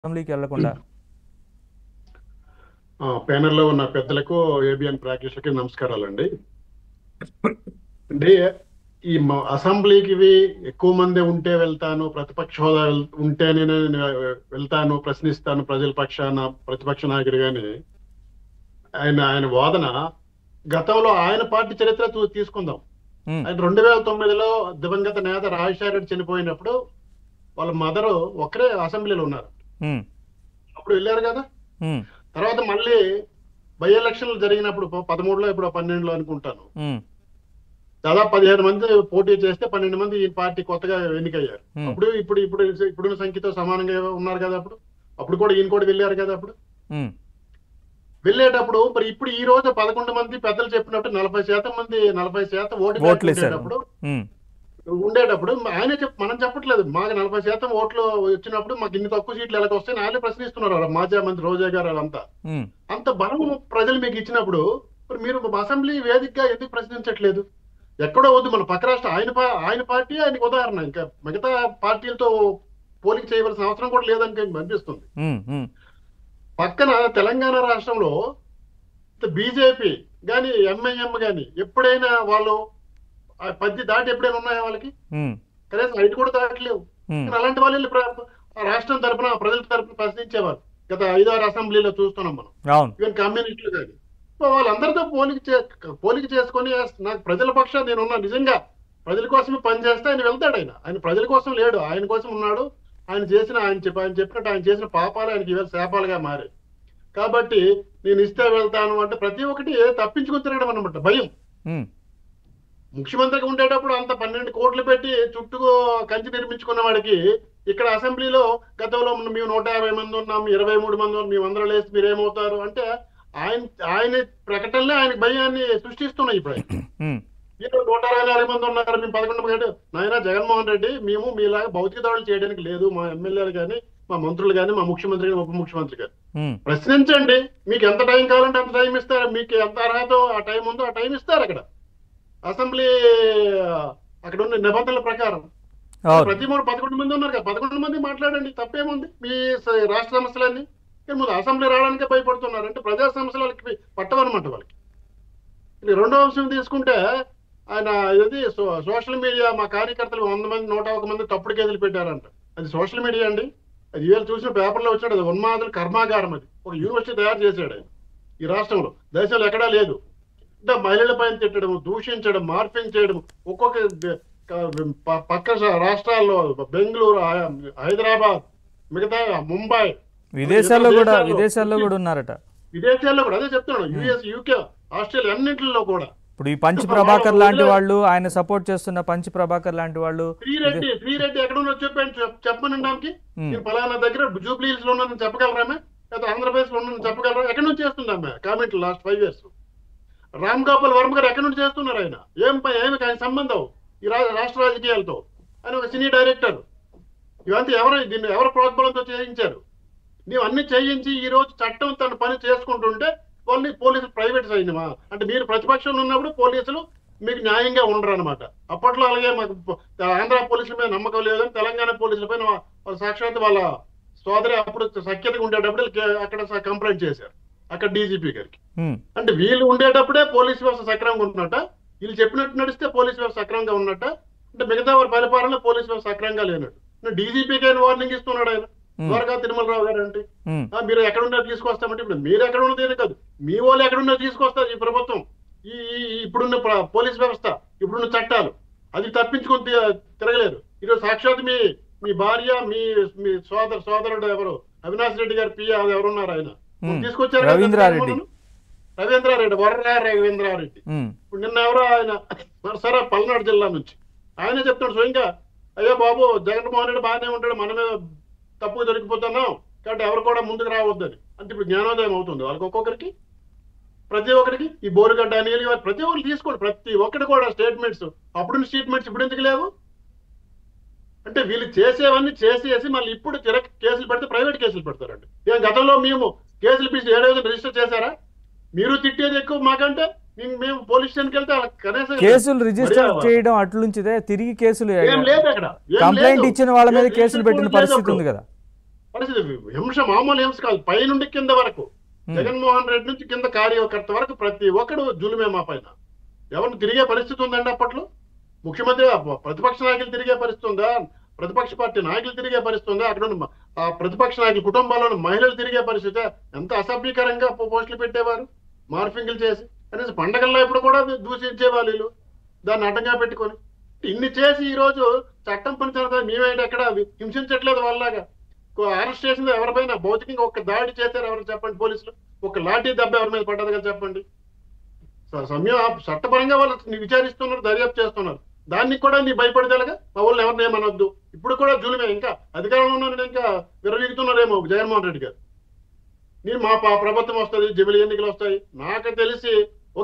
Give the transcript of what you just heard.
అసెంబ్లీకి వెళ్లకుండా ఆ, ప్యానెల్లో ఉన్న పెద్దలకు ఏబిఎన్ ప్రేక్షకులకి నమస్కారాలండి అంటే ఈ మ- అసెంబ్లీకి ఇవి ఎక్కువ మంది ఉంటే వెళ్తాను ప్రతిపక్ష హోదా వెల్- ఉంటేనే నేను వెళ్తాను ప్రశ్నిస్తాను ప్రజల పక్షాన ప్రతిపక్ష నాయకుడు గాని ఆయన ఆయన వాదన గతంలో ఆయన పార్టీ చరిత్ర చూ- తీసుకుందాం ఉమ్, ఆయన రెండు వేల తొమ్మిదిలో దివంగత నేత రాజశేఖర రెడ్డి చనిపోయినప్పుడు వాళ్ళ మదరు ఒకరే అసెంబ్లీలో ఉన్నారు ఉమ్, అప్పుడు వెళ్ళారు కదా ఉమ్, తర్వాత మళ్ళీ బై ఎలక్షన్లు జరిగినప్పుడు ప- పదమూడులో ఇప్పుడు పన్నెండులో అనుకుంటాను ఉమ్, దాదాపు పదిహేను మంది పోటీ చేస్తే పన్నెండు మంది ఈ పార్టీ కొత్తగా ఎన్నికయ్యారు Hmm. అప్పుడు ఇప్పుడు ఇప్పుడు ఇప్పుడున్న సంఖ్యతో సమానంగా ఉన్నారు కదా అప్పుడు అప్పుడు కూడా ఈయన కూడా వెళ్ళారు కదా అప్పుడు ఉమ్, వెళ్ళేటప్పుడు మరి ఇప్పుడు ఈ రోజు పదకొండు మంది పెద్దలు చెప్పినట్టు నలభై శాతం మంది నలభై శాతం ఓటు ఓట్లు వేశారు. ఉండేటప్పుడు ఉమ్, ఉండేటప్పుడు ఆయన చెప్ మనం చెప్పట్లేదు మాకు నలభై శాతం ఓట్లు వచ్చినప్పుడు మాకు ఇన్ని తక్కువ సీట్లు ఎలాగ వస్తాయని ఆయనే ప్రశ్నిస్తున్నారు వాళ్ళ మాజా మంత్రి రోజా గారు వాళ్ళంతా ఉమ్, అంత బలం ప్రజలు మీకు ఇచ్చినప్పుడు మరి మీరు అసెంబ్లీ వేదికగా ఎందుకు ప్రశ్నించట్లేదు ఎక్కడో వద్దు మన పక్క రాష్ట్ర ఆయన పా- ఆయన పార్టీ ఆయనకు ఉదాహరణ ఇంకా మిగతా పార్టీలతో పోలిక చేయవలసిన అవసరం కూడా లేదని అనిపిస్తుంది ఉమ్, ఉమ్, పక్కన తెలంగాణ రాష్ట్రంలో బీజేపీ కానీ ఎంఐఎం కానీ ఎప్పుడైనా వాళ్ళు ఆ పద్ది దాటి ఎప్పుడైనా ఉన్నాయా వాళ్ళకి ఉమ్, కనీసం ఐదు కూడా దాటలేవు ఉమ్, కానీ అలాంటి వాళ్ళు వెళ్ళి ప్ర- ఆ రాష్ట్రం తరపున ప్రజల తరపున ప్రశ్నించేవారు గత ఐదారు అసెంబ్లీలో చూస్తున్నాం మనం అవును ఈవెన్ కమ్యూనిస్టులు కానీ సో వాళ్ళందరితో పోలిక చే- పోలిక చేసుకొని "ఎస్, నాకు ప్రజల పక్షాన నేను ఉన్నా నిజంగా ప్రజల కోసమే పని చేస్తే ఆయన వెళ్తాడు ఆయన ఆయన ప్రజల కోసం లేడు ఆయన కోసం ఉన్నాడు ఆయన చేసిన ఆయన చెప్పి ఆయన చెప్పినట్టు ఆయన చేసిన పాపాలు ఆయనకి ఇవాళ శాపాలుగా మారాయి కాబట్టి నేను ఇస్తే వెళ్తాను అంటే ప్రతి ఒక్కటి తప్పించుకొని తిరగడం అనమాట భయం ఉమ్, ముఖ్యమంత్రిగా ఉండేటప్పుడు అంత పన్నెండు కోట్లు పెట్టి చుట్టూ కంచి నిర్మించుకున్న వాడికి ఇక్కడ అసెంబ్లీలో గతంలో ఉన్న మేము నూట యాభై మంది ఉన్నాం ఇరవై మూడు మంది ఉన్నాం మేము అందరూ లేసి మీరు ఏమవుతారు అంటే ఆయన ఆయన ప్రకటనలే ఆయన భయాన్ని సృష్టిస్తున్నాయి ఇప్పుడు ఆయన. ఉమ్, మీరు నూట అరవై నాలుగు మంది ఉన్నారు మేము పదకొండు మంది నాయన జగన్మోహన్ రెడ్డి మేము మీలాగా భౌతిక దాడులు చేయడానికి లేదు మా ఎమ్మెల్యేలు కానీ మా మంత్రులు కానీ మా ముఖ్యమంత్రి కానీ ఉప ముఖ్యమంత్రి కానీ ఉమ్, ప్రశ్నించండి మీకు ఎంత టైం కావాలంటే అంత టైం ఇస్తారు మీకు ఎంత అర్హత ఆ టైం ఉందో ఆ టైం ఇస్తారు అక్కడ అసెంబ్లీ అక్కడ ఉన్న నిబంధనల ప్రకారం అవును ప్రతి మూడు పదకొండు మంది ఉన్నారు కదా పదకొండు మంది మాట్లాడండి తప్పేముంది మీ స- రాష్ట్ర సమస్యలన్నీ కానీ ముందు అసెంబ్లీ రావడానికే భయపడుతున్నారు అంటే ప్రజా సమస్యలు వాళ్ళకి పట్టవన్నమాట వాళ్ళకి ఇది రెండో అంశం తీసుకుంటే ఆయన ఇది సో- సోషల్ మీడియా మా కార్యకర్తలు వంద మంది నూట ఒక మంది తప్పుడు కేసులు పెట్టారంట అది సోషల్ మీడియా అండి అది ఇవాళ చూసిన పేపర్లో వచ్చాడు అది ఉన్మాదుల కర్మాగారం అది ఒక యూనివర్సిటీ తయారు చేశాడు ఆయన ఈ రాష్ట్రంలో దేశంలో ఎక్కడా లేదు అంటే మహిళల పైన తిట్టడం దూషించడం మార్ఫింగ్ చేయడం ఒక్కొక్క ద- క- ప- పక్క స- రాష్ట్రాల్లో బెంగళూరు హై- హైదరాబాద్ మిగతా ముంబై విదేశాల్లో ఇతర కూడా దేశాల్లో- విదేశాల్లో కూడా ఉన్నారట విదేశాల్లో కూడా అదే చెప్తున్నాను యుఎస్ యూకే ఆస్ట్రేలియా అన్నింటిలో కూడా ఇప్పుడు ఈ పంచ్ ప్రభాకర్ లాంటి వాళ్ళు ఆయన సపోర్ట్ చేస్తున్న పంచ్ ప్రభాకర్ లాంటి వాళ్ళు శ్రీరెడ్డి శ్రీరెడ్డి ఎక్కడ ఉన్నదో చెప్పండి చెప్- చెప్పమనండి ఆమెకి ఉమ్, నేను ఫలానా దగ్గర జూబ్లీ హిల్స్ లో ఉన్నానని చెప్పగలరామే లేదా ఆంధ్రప్రదేశ్ లో ఉన్నానని చెప్పగలరా ఎక్కడి నుంచి చేస్తుంది ఆమె comment last five years Ram Gopal Varma గారు ఎక్కడి నుంచి చేస్తున్నారు ఆయన ఏం పై ఏమి ఆయన సంబంధం ఈ రా- రాష్ట్ర రాజకీయాలతో ఆయన ఒక సినీ డైరెక్టర్ ఇవంతా ఎవరు దీన్ని ఎవరు ప్రోద్బలంతో చేయించారు నీవు అన్ని చేయించి ఈ రోజు చట్టం తన పని చేసుకుంటుంటే వాళ్ళని పోలీసులు ప్రైవేట్ అయినమా అంటే మీరు ప్రతిపక్షంలో ఉన్నప్పుడు పోలీసులు మీకు న్యాయంగా ఉండరు అనమాట అప్పట్లో అలాగే మాకు పో- ఆంధ్ర పోలీసుల మీద నమ్మకం లేదని తెలంగాణ పోలీసుల పైన వా- వాళ్ళ సాక్షాత్ వాళ్ళ సోదరి అప్పుడు సఖ్యతగా ఉండేటప్పుడు కే- అక్కడ స- కంప్లైంట్ చేశారు అక్కడ డీజీపీ గారికి ఉమ్, అంటే వీళ్ళు ఉండేటప్పుడే పోలీస్ వ్యవస్థ సక్రమంగా ఉన్నట్ట వీళ్ళు చెప్పినట్టు నడిస్తే పోలీస్ వ్యవస్థ సక్రమంగా ఉన్నట్ట అంటే మిగతా వారి పరిపాలన పోలీస్ వ్యవస్థ సక్రమంగా లేనట్టు డీజీపీకి ఆయన వార్నింగ్ ఇస్తున్నాడు ఆయన ఉమ్, ద్వారకా తిరుమలరావు గారు అంటే ఉమ్, ఆ, మీరు ఎక్కడ ఉన్నారు తీసుకొస్తామంటే ఇప్పుడు మీరు ఎక్కడ ఉన్నది కాదు మీ వాళ్ళు ఎక్కడ ఉన్నారు తీసుకొస్తారు ఈ ప్రభుత్వం ఈ ఈ- ఈ ఇప్పుడున్న ప్ర- పోలీస్ వ్యవస్థ ఇప్పుడున్న చట్టాలు అది తప్పించుకొని తి- తిరగలేరు ఈరోజు సాక్షాత్ మీ మీ భార్య మీ మీ సోదర సోదరుడు ఎవరు అవినాష్ రెడ్డి గారు పియ ఎవరున్నారు ఆయన ఉమ్, తీసుకొచ్చారు కదా రవీంద్రారెడ్డి. జగన్మోహన్? రవీంద్రారెడ్డి వర్రా రవీంద్రారెడ్డి ఉమ్, ఇప్పుడు నిన్న ఎవరో ఆయన సరే పల్నాడు జిల్లా నుంచి ఆయనే చెప్తాడు స్వయంగా అయ్యో బాబు జగన్మోహన్ రెడ్డి బాగానే ఉంటాడు మన మీద తప్పు దొరికిపోతున్నాం కాబట్టి ఎవరు కూడా ముందుకు రావద్దని అంటే ఇప్పుడు జ్ఞానోదయం అవుతుంది వాళ్ళకి ఒక్కొక్కరికి ప్రతి ఒక్కరికి ఈ బోరుగడ్డ నీళ్ళు ఇవన్నీ ప్రతి ఒక్కరు తీసుకోండి ప్రతి ఒక్కటి కూడా స్టేట్మెంట్స్ అప్పుడు స్టేట్మెంట్స్ ఇప్పుడు ఎందుకు లేవు అంటే వీళ్ళు చేసేవన్నీ చేసేసి మళ్ళీ ఇప్పుడు తిరగ కేసులు పెడితే ప్రైవేట్ కేసులు పెడతారండి ఏం గతంలో మేము కేసులు పిలిచి ఏడేదో రిజిస్టర్ చేశారా మీరు తిట్టేది ఎక్కువ మాకంటే మేము- మేము పోలీస్ స్టేషన్కి వెళ్తే వాళ్ళకి కనీసం కేసులు రిజిస్టర్ మర్యాద. చేయడం అట్లుంచితే తిరిగి కేసులు ఏం లేదు అక్కడ ఏం కంప్లైంట్ లేదు. ఇచ్చిన వాళ్ళ మీద ఏం కేసులు పెట్టిన లేదు పరిస్థితి అప్పుడు. ఉంది కదా పరిస్థితి హింస మామూలు హింస కాదు పై నుండి కింద వరకు ఉమ్, జగన్మోహన్ రెడ్డి నుంచి కింద కార్యకర్త వరకు ప్రతి ఒక్కడు జులుమే మా పైన ఎవరిని తిరిగే పరిస్థితి ఉందండి అప్పట్లో ముఖ్యమంత్రి ప్రతిపక్ష నాయకులు తిరిగే పరిస్థితి ఉందా ప్రతిపక్ష పార్టీ నాయకులు తిరిగే పరిస్థితి ఉందా అక్కడ ఉన్న మ- ఆ ప్రతిపక్ష నాయకుల కుటుంబాలను మహిళలు తిరిగే పరిస్థితి ఎంత అసభ్యకరంగా పో- పోస్టులు పెట్టేవారు మార్ఫింగ్లు చేసి కనీసం పండగల్లో ఇప్పుడు కూడా దూషించే వాళ్ళు దాన్ని అడ్డంగా పెట్టుకొని ఇన్ని చేసి ఈ రోజు చట్టం పని తర్వాత మేమేంటి ఎక్కడ హింసించట్లేదు వాళ్ళలాగా అరెస్ట్ చేసింది ఎవరిపైన భౌతికంగా ఒక దాడి చేశారు ఎవరు చెప్పండి పోలీసులు ఒక లాఠీ దెబ్బ ఎవరి మీద పడ్డది కదా చెప్పండి స- సమయం చట్టపరంగా వాళ్ళు విచారిస్తున్నారు దర్యాప్తు చేస్తున్నారు దానికి కూడా నీ భయపడేలాగా మా వాళ్ళు ఎవరిని ఏమనొద్దు ఇప్పుడు కూడా జూలిమే ఇంకా అధికారంలో ఉన్నారు ఇంకా విరవీగుతున్నారేమో జగన్మోహన్ రెడ్డి గారు నేను మా ప- ప్రభుత్వం వస్తుంది జమిలి ఎన్నికలు వస్తాయి నాకు తెలిసి